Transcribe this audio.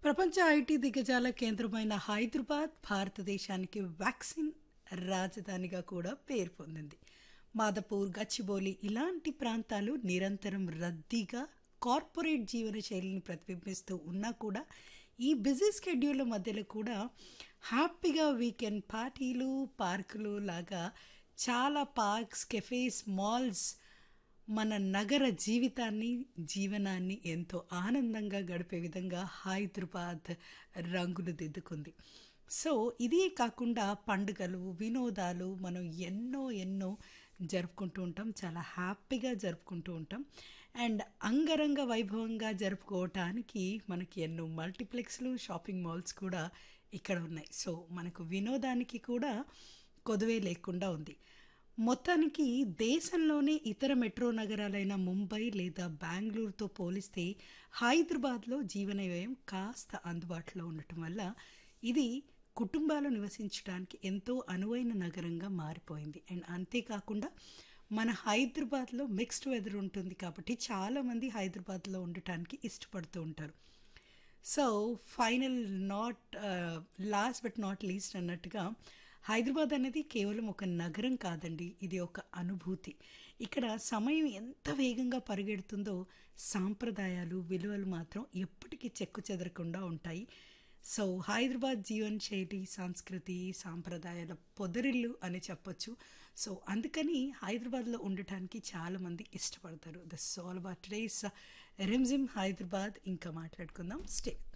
ప్రపంచ ఐటీ దిగ్గజాల కేంద్రమైన హైదరాబాద్ భారతదేశానికి వ్యాక్సిన్ రాజధానిగా కూడా పేరు పొందింది మాదపూర్ గచ్చిబౌలి ఇలాంటి ప్రాంతాలు నిరంతరం రద్దీగా కార్పొరేట్ జీవన శైలిని ప్రతిబింబిస్తూ ఉన్నా కూడా ఈ బిజీ స్కెడ్యూల్ మధ్యలో కూడా హ్యాపీగా వీకెండ్ పార్టీలు పార్కులు లాగా చాలా పార్క్స్ కెఫేస్ మాల్స్ మన నగర జీవితాన్ని జీవనాన్ని ఎంతో ఆనందంగా గడిపే విధంగా హైదరాబాద్ రంగులు దిద్దుకుంది సో ఇదే కాకుండా పండుగలు వినోదాలు మనం ఎన్నో ఎన్నో జరుపుకుంటూ ఉంటాం చాలా హ్యాపీగా జరుపుకుంటూ ఉంటాం అండ్ అంగరంగ వైభవంగా జరుపుకోవటానికి మనకి ఎన్నో మల్టీప్లెక్స్లు షాపింగ్ మాల్స్ కూడా ఇక్కడ ఉన్నాయి సో మనకు వినోదానికి కూడా కొదువే లేకుండా ఉంది మొత్తానికి దేశంలోనే ఇతర మెట్రో నగరాలైన ముంబై లేదా బెంగళూరుతో పోలిస్తే హైదరాబాద్లో జీవన వ్యయం కాస్త అందుబాటులో ఉండటం వల్ల ఇది కుటుంబాలు నివసించడానికి ఎంతో అనువైన నగరంగా మారిపోయింది అండ్ అంతేకాకుండా మన హైదరాబాద్లో మిక్స్డ్ వెదర్ ఉంటుంది కాబట్టి చాలామంది హైదరాబాద్లో ఉండటానికి ఇష్టపడుతూ ఉంటారు so final not last but not least అన్నట్టుగా హైదరాబాద్ అనేది కేవలం ఒక నగరం కాదండి ఇది ఒక అనుభూతి ఇక్కడ సమయం ఎంత వేగంగా పరిగెడుతుందో సాంప్రదాయాలు విలువలు మాత్రం ఎప్పటికీ చెక్కు చెదరకుండా ఉంటాయి సో హైదరాబాద్ జీవన శైలి సంస్కృతి సాంప్రదాయాల పొదరిల్లు అని చెప్పొచ్చు సో అందుకని హైదరాబాద్లో ఉండటానికి చాలామంది ఇష్టపడతారు this all about today's Rimjhim Hyderabad ఇంకా మాట్లాడుకుందాం స్టే